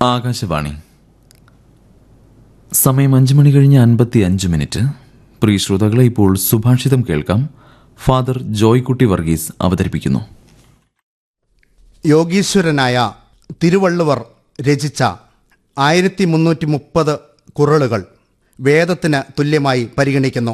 ആകാശവാണി സമയം അഞ്ച് മണി കഴിഞ്ഞ് അൻപത്തി അഞ്ച് മിനിറ്റ് പ്രിയ ശ്രോതാക്കളെ ഇപ്പോൾ സുഭാഷിതം കേൾക്കാം ഫാദർ ജോയ്കുട്ടി വർഗീസ് അവതരിപ്പിക്കുന്നു യോഗീശ്വരനായ തിരുവള്ളുവർ രചിച്ച ആയിരത്തി മുന്നൂറ്റി മുപ്പത് കുറളുകൾ വേദത്തിന് തുല്യമായി പരിഗണിക്കുന്നു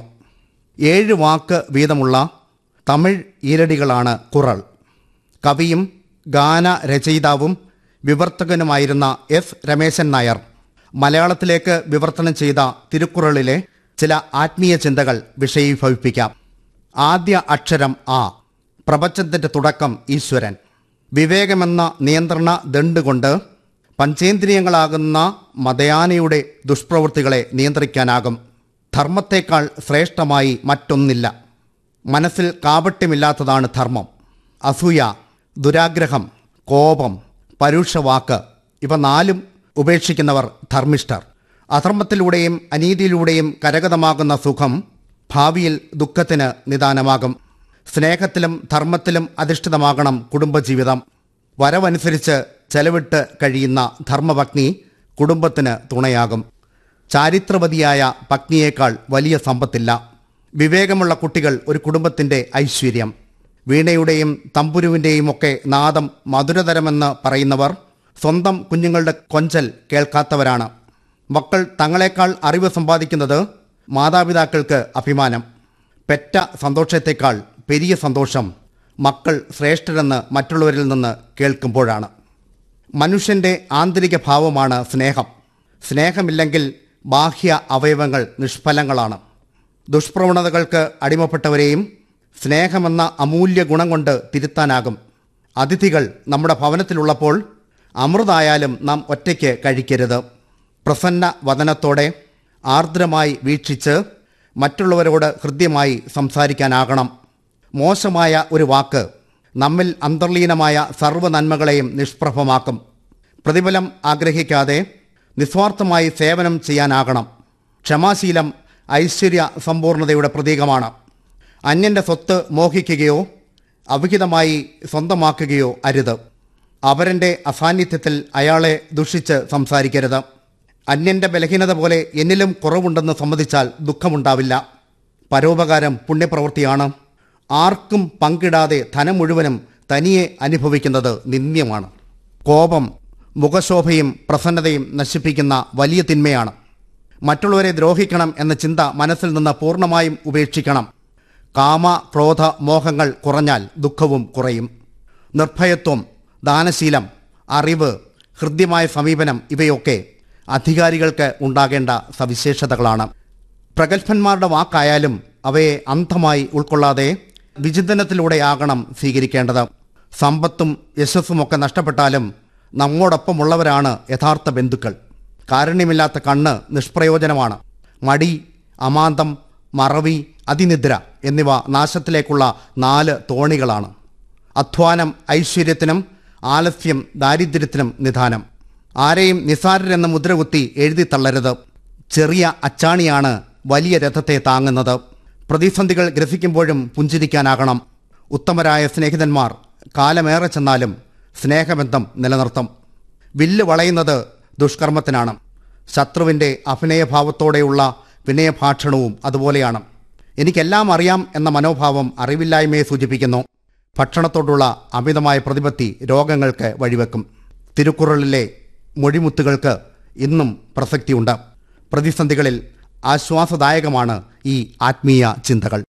ഏഴ് വാക്ക് വീതമുള്ള തമിഴ് ഈരടികളാണ് കുറൾ കവിയും ഗാന രചയിതാവും വിവർത്തകനുമായിരുന്ന എസ് രമേശൻ നായർ മലയാളത്തിലേക്ക് വിവർത്തനം ചെയ്ത തിരുക്കുറളിലെ ചില ആത്മീയ ചിന്തകൾ വിഷയീഭവിപ്പിക്കാം ആദ്യ അക്ഷരം ആ പ്രപഞ്ചത്തിന്റെ തുടക്കം ഈശ്വരൻ വിവേകമെന്ന നിയന്ത്രണ ദണ്ട് കൊണ്ട് പഞ്ചേന്ദ്രിയങ്ങളാകുന്ന മതയാനയുടെ ദുഷ്പ്രവൃത്തികളെ നിയന്ത്രിക്കാനാകും ധർമ്മത്തേക്കാൾ ശ്രേഷ്ഠമായി മറ്റൊന്നില്ല മനസ്സിൽ കാപട്യമില്ലാത്തതാണ് ധർമ്മം അസൂയ ദുരാഗ്രഹം കോപം പരുഷവാക്ക് ഇവ നാലും ഉപേക്ഷിക്കുന്നവർ ധർമ്മിഷ്ഠർ അധർമ്മത്തിലൂടെയും അനീതിയിലൂടെയും കരഗതമാകുന്ന സുഖം ഭാവിയിൽ ദുഃഖത്തിന് നിദാനമാകും സ്നേഹത്തിലും ധർമ്മത്തിലും അധിഷ്ഠിതമാകണം കുടുംബജീവിതം വരവനുസരിച്ച് ചെലവിട്ട് കഴിയുന്ന ധർമ്മപത്നി കുടുംബത്തിന് തുണയാകും ചാരിത്രവതിയായ പത്നിയേക്കാൾ വലിയ സമ്പത്തില്ല വിവേകമുള്ള കുട്ടികൾ ഒരു കുടുംബത്തിന്റെ ഐശ്വര്യം വീണയുടെയും തമ്പുരുവിൻ്റെയും ഒക്കെ നാദം മധുരതരമെന്ന് പറയുന്നവർ സ്വന്തം കുഞ്ഞുങ്ങളുടെ കൊഞ്ചൽ കേൾക്കാത്തവരാണ് മക്കൾ തങ്ങളെക്കാൾ അറിവ് സമ്പാദിക്കുന്നത് മാതാപിതാക്കൾക്ക് അഭിമാനം പെറ്റ സന്തോഷത്തേക്കാൾ പെരിയ സന്തോഷം മക്കൾ ശ്രേഷ്ഠരെന്ന് മറ്റുള്ളവരിൽ നിന്ന് കേൾക്കുമ്പോഴാണ് മനുഷ്യന്റെ ആന്തരിക ഭാവമാണ് സ്നേഹം സ്നേഹമില്ലെങ്കിൽ ബാഹ്യ അവയവങ്ങൾ നിഷ്ഫലങ്ങളാണ് ദുഷ്പ്രവണതകൾക്ക് അടിമപ്പെട്ടവരെയും സ്നേഹമെന്ന അമൂല്യ ഗുണം കൊണ്ട് തിരുത്താനാകും അതിഥികൾ നമ്മുടെ ഭവനത്തിലുള്ളപ്പോൾ അമൃതായാലും നാം ഒറ്റയ്ക്ക് കഴിക്കരുത് പ്രസന്ന വദനത്തോടെ ആർദ്രമായി വീക്ഷിച്ച് മറ്റുള്ളവരോട് ഹൃദ്യമായി സംസാരിക്കാനാകണം മോശമായ ഒരു വാക്ക് നമ്മിൽ അന്തർലീനമായ സർവ്വ നന്മകളെയും നിഷ്പ്രഭമാക്കും പ്രതിഫലം ആഗ്രഹിക്കാതെ നിസ്വാർത്ഥമായി സേവനം ചെയ്യാനാകണം ക്ഷമാശീലം ഐശ്വര്യ സമ്പൂർണതയുടെ പ്രതീകമാണ് അന്യന്റെ സ്വത്ത് മോഹിക്കുകയോ അവിഹിതമായി സ്വന്തമാക്കുകയോ അരുത് അവരൻ്റെ അസാന്നിധ്യത്തിൽ അയാളെ ദുഷിച്ച് സംസാരിക്കരുത് അന്യന്റെ ബലഹീനത പോലെ എന്നിലും കുറവുണ്ടെന്ന് സമ്മതിച്ചാൽ ദുഃഖമുണ്ടാവില്ല പരോപകാരം പുണ്യപ്രവൃത്തിയാണ് ആർക്കും പങ്കിടാതെ ധനം മുഴുവനും തനിയെ അനുഭവിക്കുന്നത് നിന്ദ്യമാണ് കോപം മുഖശോഭയും പ്രസന്നതയും നശിപ്പിക്കുന്ന വലിയ തിന്മയാണ് മറ്റുള്ളവരെ ദ്രോഹിക്കണം എന്ന ചിന്ത മനസ്സിൽ നിന്ന് പൂർണ്ണമായും ഉപേക്ഷിക്കണം കാമ ക്രോധ മോഹങ്ങൾ കുറഞ്ഞാൽ ദുഃഖവും കുറയും നിർഭയത്വം ദാനശീലം അറിവ് ഹൃദ്യമായ സമീപനം ഇവയൊക്കെ അധികാരികൾക്ക് ഉണ്ടാകേണ്ട സവിശേഷതകളാണ് പ്രഗത്ഭന്മാരുടെ വാക്കായാലും അവയെ അന്ധമായി ഉൾക്കൊള്ളാതെ വിചിന്തനത്തിലൂടെയാകണം സ്വീകരിക്കേണ്ടത് സമ്പത്തും യശസ്സുമൊക്കെ നഷ്ടപ്പെട്ടാലും നമ്മോടൊപ്പമുള്ളവരാണ് യഥാർത്ഥ ബന്ധുക്കൾ കാരുണ്യമില്ലാത്ത കണ്ണ് നിഷ്പ്രയോജനമാണ് മടി അമാന്തം മറവി അതിനിദ്ര എന്നിവ നാശത്തിലേക്കുള്ള നാല് തോണികളാണ് അധ്വാനം ഐശ്വര്യത്തിനും ആലസ്യം ദാരിദ്ര്യത്തിനും നിധാനം ആരെയും നിസാരരെന്ന മുദ്രകുത്തി എഴുതി തള്ളരുത് ചെറിയ അച്ചാണിയാണ് വലിയ രഥത്തെ താങ്ങുന്നത് പ്രതിസന്ധികൾ ഗ്രസിക്കുമ്പോഴും പുഞ്ചിരിക്കാനാകണം ഉത്തമരായ സ്നേഹിതന്മാർ കാലമേറെ ചെന്നാലും സ്നേഹബന്ധം നിലനിർത്തും വില്ല് വളയുന്നത് ദുഷ്കർമ്മത്തിനാണ് ശത്രുവിൻ്റെ അഭിനയഭാവത്തോടെയുള്ള വിനയഭാഷണവും അതുപോലെയാണ് എനിക്കെല്ലാം അറിയാം എന്ന മനോഭാവം അറിവില്ലായ്മയെ സൂചിപ്പിക്കുന്നു ഭക്ഷണത്തോടുള്ള അമിതമായ പ്രതിപത്തി രോഗങ്ങൾക്ക് വഴിവെക്കും തിരുക്കുറളിലെ മൊഴിമുത്തുകൾക്ക് ഇന്നും പ്രസക്തിയുണ്ട് പ്രതിസന്ധികളിൽ ആശ്വാസദായകമാണ് ഈ ആത്മീയ ചിന്തകൾ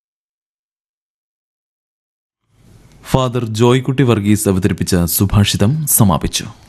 ഫാദർ ജോയ്കുട്ടി വർഗീസ് അവതരിപ്പിച്ച സുഭാഷിതം സമാപിച്ചു